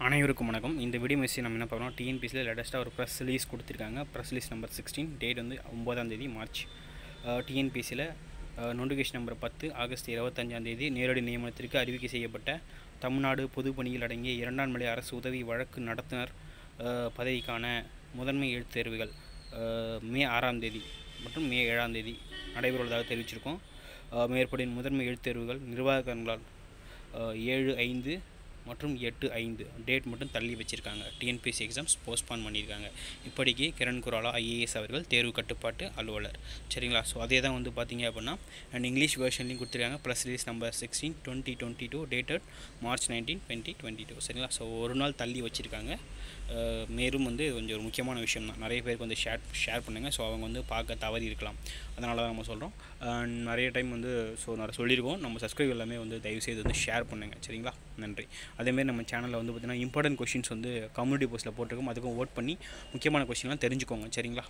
அனைவருக்கும் வணக்கம் இந்த வீடியோ மெசேஜ் நம்ம என்ன பார்க்குறோம் டிஎன்பிசியில் லேட்டஸ்ட்டாக ஒரு ப்ரெஸ் ரிலீஸ் கொடுத்துருக்காங்க press release number sixteen date வந்து ஒம்பதாம் தேதி மார்ச் டிஎன்பிசியில் நோட்டிஃபிகேஷன் நம்பர் பத்து ஆகஸ்ட் இருபத்தஞ்சாம் தேதி நேரடி நியமனத்திற்கு அறிவிக்கை செய்யப்பட்ட தமிழ்நாடு பொதுப்பணியில் அடங்கிய இரண்டாம் நிலை அரசு உதவி வழக்கு நடத்துனர் அஹ், பதவிக்கான முதன்மை எழுத்துத் தேர்வுகள் அஹ், மே ஆறாம் தேதி மற்றும் மே ஏழாம் தேதி நடைபெறுவதாக தெரிவிச்சிருக்கோம் அஹ், மேற்படியின் முதன்மை எழுத்துத் தேர்வுகள் நிர்வாகங்களால் அஹ், ஏழு ஐந்து மற்றும் எட்டு ஐந்து டேட் மட்டும் தள்ளி வச்சுருக்காங்க டிஎன்பிஎஸ்சி எக்ஸாம்ஸ் போஸ்ட்பான் பண்ணியிருக்காங்க இப்படிக்கு கிரண் குராலா ஐஏஎஸ் அவர்கள் தேர்வு கட்டுப்பாட்டு அலுவலர் சரிங்களா ஸோ அதே தான் வந்து பார்த்தீங்க அப்படின்னா அண்ட் இங்கிலீஷ் வெர்ஷன்லையும் கொடுத்துருக்காங்க press release number sixteen twenty twenty two dated March nineteen twenty twenty two சரிங்களா ஸோ ஒரு நாள் தள்ளி வச்சுருக்காங்க அஹ் மேலும் வந்து கொஞ்சம் ஒரு முக்கியமான விஷயம் தான் நிறைய பேருக்கு வந்து ஷேர் ஷேர் பண்ணுங்கள் ஸோ அவங்க வந்து பார்க்க தவறி இருக்கலாம் அதனால தான் நம்ம சொல்கிறோம் நிறைய டைம் வந்து ஸோ நிறைய சொல்லியிருக்கோம் நம்ம சப்ஸ்கிரைப் எல்லாமே வந்து தயவுசெய்து வந்து ஷேர் பண்ணுங்கள் சரிங்களா நன்றி அதேமாரி நம்ம சேனலில் வந்து பார்த்திங்கன்னா இம்பார்ட்டன்ட் கொஷின்ஸ் வந்து கம்யூனிட்டி போஸ்ட்டில் போட்டிருக்கோம் அதுக்கும் ஓட் பண்ணி முக்கியமான கொஷின்லாம் தெரிஞ்சுக்கோங்க சரிங்களா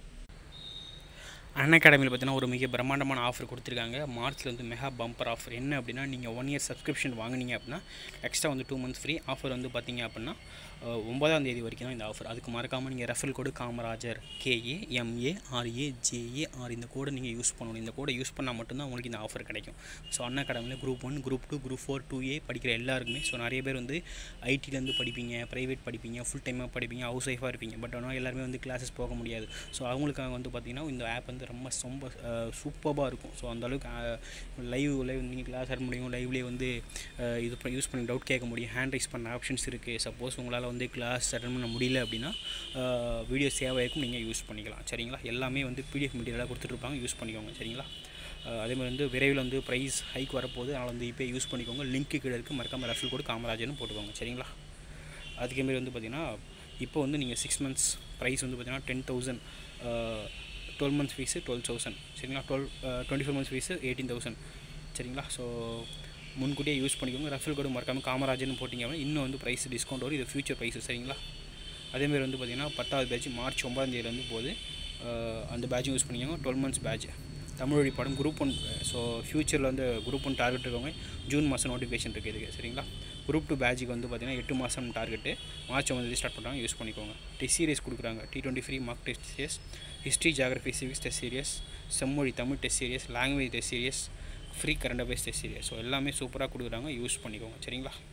அன் அகாடமியில் பார்த்தீங்கன்னா ஒரு மிக பிரம்மாண்டமான ஆஃபர் கொடுத்துருக்காங்க மார்ச்சில் வந்து மெகா பம்பர் ஆஃபர் என்ன அப்படின்னா நீங்கள் ஒன் இயர் சப்ஸ்கிரிப்ஷன் வாங்குனீங்க அப்படின்னா எக்ஸ்ட்ரா வந்து டூ மந்த்ஸ் ஃப்ரீ ஆஃபர் வந்து பார்த்தீங்க அப்படின்னா அஹ், ஒன்பதாம் தேதி வரைக்கும் தான் இந்த ஆஃபர் அதுக்கு மறக்காமல் நீங்கள் referral code Kamarajar KA MA RA JA R இந்த கோடை நீங்கள் யூஸ் பண்ணணும் இந்த கோடை யூஸ் பண்ணால் மட்டும்தான் உங்களுக்கு இந்த ஆஃபர் கிடைக்கும் ஸோ அன் அகாடமியில் group one group two group four two A படிக்கிற எல்லாருக்குமே ஸோ நிறைய பேர் வந்து ஐடிலேருந்து படிப்பீங்க ப்ரைவேட் படிப்பீங்க ஃபுல் டைமாக படிப்பீங்க ஹவுஸ் ஒய்ஃபாக இருப்பீங்க பட் ஆனால் எல்லாருமே வந்து கிளாஸஸ் போக முடியாது ஸோ அவங்களுக்காக வந்து பார்த்திங்கன்னா இந்த ஆப் வந்து ரொம்ப ரொம்ப சூப்பராக இருக்கும் ஸோ அந்தளவுக்கு லைவ் லைவ் நீங்கள் கிளாஸ் அட்டன் முடியும் லைவ்லேயே வந்து அஹ், இது பண்ணி யூஸ் பண்ணி டவுட் கேட்க முடியும் ஹேண்ட் ரைஸ் பண்ண ஆப்ஷன்ஸ் இருக்குது சப்போஸ் உங்களால் வந்து கிளாஸ் அட்டன் பண்ண முடியல அப்படின்னா வீடியோ சேவ் ஆகிருக்கும் நீங்கள் யூஸ் பண்ணிக்கலாம் சரிங்களா எல்லாமே வந்து பிடிஎஃப் மெட்டீரியலாக கொடுத்துட்ருப்பாங்க யூஸ் பண்ணிக்கோங்க சரிங்களா அஹ், அதே மாதிரி வந்து விரைவில் வந்து ப்ரைஸ் ஹைக் வரப்போகுது அதனால் வந்து இப்போ யூஸ் பண்ணிக்கோங்க லிங்க்கு கீழே இருக்குது மறக்காமல் ரெஃபரல் கோடு காமராஜர்னு போட்டுக்கோங்க சரிங்களா அதுக்கே மாதிரி வந்து பார்த்திங்கன்னா இப்போ வந்து நீங்கள் சிக்ஸ் மந்த்ஸ் ப்ரைஸ் வந்து பார்த்தீங்கன்னா ten thousand twelve months fees twelve thousand சரிங்களா twelve twenty four months fees eighteen thousand சரிங்களா ஸோ முன்கூட்டியே யூஸ் பண்ணிக்கோங்க ரெஃபரல் கோடு மறக்காமல் காமராஜர்னு போட்டிங்க அப்படின்னா இன்னும் வந்து ப்ரைஸ் டிஸ்கவுண்ட் வரும் இது ஃபியூச்சர் ப்ரைஸு சரிங்களா அதேமாரி வந்து பார்த்திங்கன்னா பத்தாவது பேட்ச் மார்ச் ஒன்பதாம் தேதியிலேருந்து போகுது அஹ் அந்த பேட்சும் யூஸ் பண்ணிக்கோங்க டுவெல் மந்த்ஸ் பேட்ச் தமிழ் வழி பாடம் குரூப் ஒன் ஸோ ஃப்யூச்சரில் வந்து குரூப் ஒன் டார்கெட் இருக்கவங்க ஜூன் மாதம் நோட்டிஃபிகேஷன் இருக்குது இதுக்கு சரிங்களா குரூப் டூ பேட்சுக்கு வந்து பார்த்திங்கன்னா எட்டு மாதம் டார்கெட்டு மார்ச் ஒன்பது ஸ்டார்ட் பண்ணுறாங்க யூஸ் பண்ணிக்கோங்க டெஸ்ட் சீரியஸ் கொடுக்குறாங்க T twenty free mark test series history geography civics test series செம்மொழி Tamil test series language test series free current affairs test series so எல்லாமே சூப்பராக கொடுக்குறாங்க யூஸ் பண்ணிக்கோங்க சரிங்களா